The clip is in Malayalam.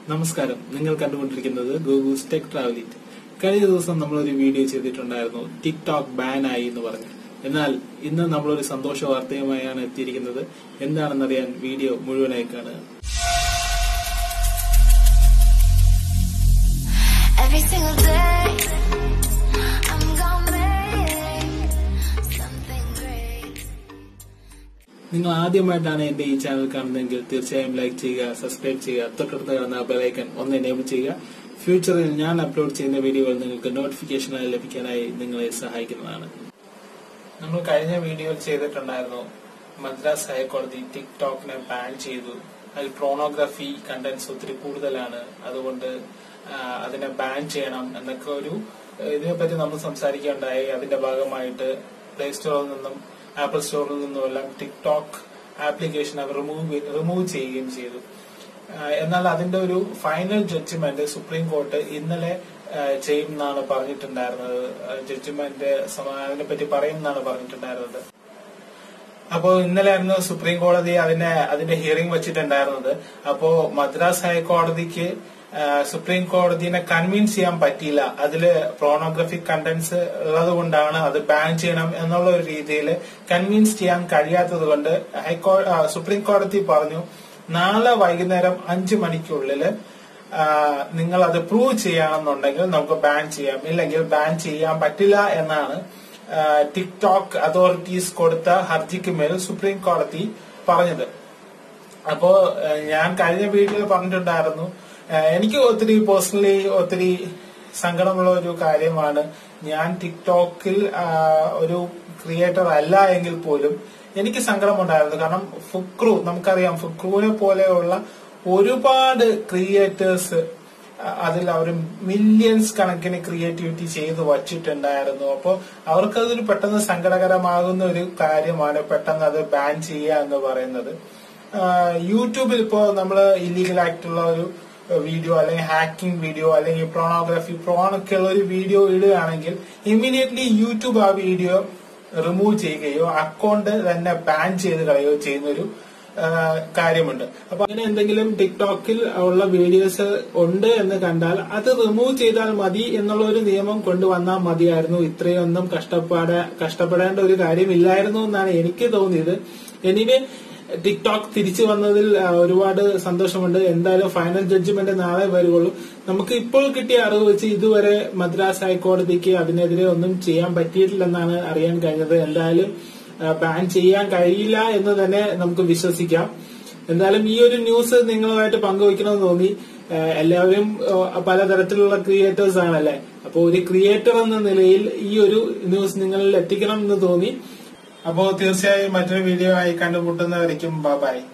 നമസ്കാരം നിങ്ങൾ കണ്ടുകൊണ്ടിരിക്കുന്നത് ഗൂഗിൾസ് ടെക് ട്രാവലിറ്റ് കഴിഞ്ഞ ദിവസം നമ്മളൊരു വീഡിയോ ചെയ്തിട്ടുണ്ടായിരുന്നു ടിക്ടോക്ക് ബാൻ ആയി എന്ന് പറഞ്ഞു എന്നാൽ ഇന്ന് നമ്മളൊരു സന്തോഷ വാർത്തയുമായാണ് എത്തിയിരിക്കുന്നത് എന്താണെന്നറിയാൻ വീഡിയോ മുഴുവനായി കാണുക Every single day, I'm gonna make something great. നിങ്ങൾ ആദ്യമായിട്ടാണ് എന്റെ ഈ ചാനൽ കാണുന്നതെങ്കിൽ തീർച്ചയായും ലൈക്ക് ചെയ്യുക സബ്സ്ക്രൈബ് ചെയ്യുക തൊട്ടടുത്ത് കാണുന്ന ബെലൈക്കൺ ഒന്ന് എനേബിൾ ചെയ്യുക ഫ്യൂച്ചറിൽ ഞാൻ അപ്ലോഡ് ചെയ്യുന്ന വീഡിയോകൾ നിങ്ങൾക്ക് നോട്ടിഫിക്കേഷനായി ലഭിക്കാനായി നിങ്ങളെ സഹായിക്കുന്നതാണ് നമ്മൾ കഴിഞ്ഞ വീഡിയോയിൽ ചെയ്തിട്ടുണ്ടായിരുന്നു മദ്രാസ് ഹൈക്കോടതി ടിക്ടോക്കിനെ ബാൻ ചെയ്തു അതിൽ പ്രോണോഗ്രഫി കണ്ടന്റ്സ് ഒത്തിരി കൂടുതലാണ് അതുകൊണ്ട് ആ, അതിനെ ബാൻ ചെയ്യണം എന്നൊക്കെ ഒരു ഇതിനെപ്പറ്റി നമ്മൾ സംസാരിക്കുകയുണ്ടായി അതിന്റെ ഭാഗമായിട്ട് പ്ലേ സ്റ്റോറിൽ നിന്നും ആപ്പിൾ സ്റ്റോറിൽ നിന്നും എല്ലാം ടിക്ടോക്ക് ആപ്ലിക്കേഷൻ അവർ റിമൂവ് റിമൂവ് ചെയ്യുകയും ചെയ്തു ആ, എന്നാൽ അതിന്റെ ഒരു ഫൈനൽ ജഡ്ജ്മെന്റ് സുപ്രീം കോർട്ട് ഇന്നലെ ആ, ചെയ്യുമെന്നാണ് പറഞ്ഞിട്ടുണ്ടായിരുന്നത് ജഡ്ജ്മെന്റ് അതിനെ പറ്റി പറയുമെന്നാണ് പറഞ്ഞിട്ടുണ്ടായിരുന്നത് അപ്പോ ഇന്നലെയായിരുന്നു സുപ്രീം കോടതി അതിനെ അതിന്റെ ഹിയറിംഗ് വെച്ചിട്ടുണ്ടായിരുന്നത് അപ്പോ മദ്രാസ് ഹൈക്കോടതിക്ക് ആ, സുപ്രീം കോടതിനെ കൺവിൻസ് ചെയ്യാൻ പറ്റിയില്ല അതില് പ്രോണോഗ്രഫിക് കണ്ടന്റ്സ് ഉള്ളത് കൊണ്ടാണ് അത് ബാൻ ചെയ്യണം എന്നുള്ള ഒരു രീതിയിൽ കൺവിൻസ് ചെയ്യാൻ കഴിയാത്തത് കൊണ്ട് ഹൈക്കോ ആ, സുപ്രീം കോടതി പറഞ്ഞു നാളെ വൈകുന്നേരം അഞ്ചു മണിക്കുള്ളിൽ നിങ്ങൾ അത് പ്രൂവ് ചെയ്യുകയാണെന്നുണ്ടെങ്കിൽ നമുക്ക് ബാൻ ചെയ്യാം ഇല്ലെങ്കിൽ ബാൻ ചെയ്യാൻ പറ്റില്ല എന്നാണ് ആ, ടിക്ടോക്ക് അതോറിറ്റീസ് കൊടുത്ത ഹർജിക്ക് മേൽ സുപ്രീം കോടതി പറഞ്ഞത് അപ്പോ ആ, ഞാൻ കഴിഞ്ഞ വീഡിയോയിൽ പറഞ്ഞിട്ടുണ്ടായിരുന്നു ആ, എനിക്ക് ഒത്തിരി പേഴ്സണലി ഒത്തിരി സങ്കടമുള്ള ഒരു കാര്യമാണ് ഞാൻ ടിക്ടോക്കിൽ ആ, ഒരു ക്രിയേറ്റർ അല്ല എങ്കിൽ പോലും എനിക്ക് സങ്കടമുണ്ടായിരുന്നു കാരണം ഫുക്രു നമുക്കറിയാം ഫുക്രുവിനെ പോലെയുള്ള ഒരുപാട് ക്രിയേറ്റേഴ്സ് അതിൽ അവർ മില്യൺസ് കണക്കിന് ക്രിയേറ്റിവിറ്റി ചെയ്ത് വച്ചിട്ടുണ്ടായിരുന്നു അപ്പോൾ അവർക്കതൊരു പെട്ടെന്ന് സങ്കടകരമാകുന്ന ഒരു കാര്യമാണ് പെട്ടെന്ന് അത് ബാൻ ചെയ്യുക എന്ന് പറയുന്നത് ആഹ് യൂട്യൂബിൽ ഇപ്പോ നമ്മൾ ഇല്ലീഗൽ ആയിട്ടുള്ള ഒരു വീഡിയോ അല്ലെങ്കിൽ ഹാക്കിംഗ് വീഡിയോ അല്ലെങ്കിൽ പ്രോണോഗ്രഫി പ്രോണൊക്കെ ഉള്ള ഒരു വീഡിയോ ഇടുകയാണെങ്കിൽ ഇമ്മീഡിയറ്റ്ലി യൂട്യൂബ് ആ വീഡിയോ റിമൂവ് ചെയ്യുകയോ അക്കൗണ്ട് തന്നെ ബാൻ ചെയ്ത് കളയുകയോ ചെയ്യുന്ന ഒരു ആഹ് കാര്യമുണ്ട് അപ്പൊ അങ്ങനെ എന്തെങ്കിലും ടിക്ടോക്കിൽ ഉള്ള വീഡിയോസ് ഉണ്ട് എന്ന് കണ്ടാൽ അത് റിമൂവ് ചെയ്താൽ മതി എന്നുള്ള ഒരു നിയമം കൊണ്ടുവന്നാൽ മതിയായിരുന്നു ഇത്രയൊന്നും കഷ്ടപ്പാട കഷ്ടപ്പെടേണ്ട ഒരു കാര്യമില്ലായിരുന്നു എന്നാണ് എനിക്ക് തോന്നിയത് എനിവേ ടിക്ടോക്ക് തിരിച്ചു വന്നതിൽ ആ, ഒരുപാട് സന്തോഷമുണ്ട് എന്തായാലും ഫൈനൽ ജഡ്ജ്മെന്റ് നാളെ വരുള്ളൂ നമുക്ക് ഇപ്പോൾ കിട്ടിയ അറിവ് വെച്ച് ഇതുവരെ മദ്രാസ് ഹൈക്കോടതിക്ക് അതിനെതിരെ ഒന്നും ചെയ്യാൻ പറ്റിയിട്ടില്ലെന്നാണ് അറിയാൻ കഴിഞ്ഞത് എന്തായാലും ബാൻ ചെയ്യാൻ കഴിയില്ല എന്ന് തന്നെ നമുക്ക് വിശ്വസിക്കാം എന്തായാലും ഈ ഒരു ന്യൂസ് നിങ്ങളുമായിട്ട് പങ്കുവയ്ക്കണമെന്ന് തോന്നി ആ, എല്ലാവരും ആ, പലതരത്തിലുള്ള ക്രിയേറ്റേഴ്സ് ആണല്ലേ അപ്പോൾ ഒരു ക്രിയേറ്റർ എന്ന നിലയിൽ ഈ ഒരു ന്യൂസ് നിങ്ങളിൽ എത്തിക്കണം എന്ന് തോന്നി അപ്പോൾ തീർച്ചയായും മറ്റൊരു വീഡിയോ ആയി കണ്ടുമുട്ടുന്നവരേക്കും ബൈ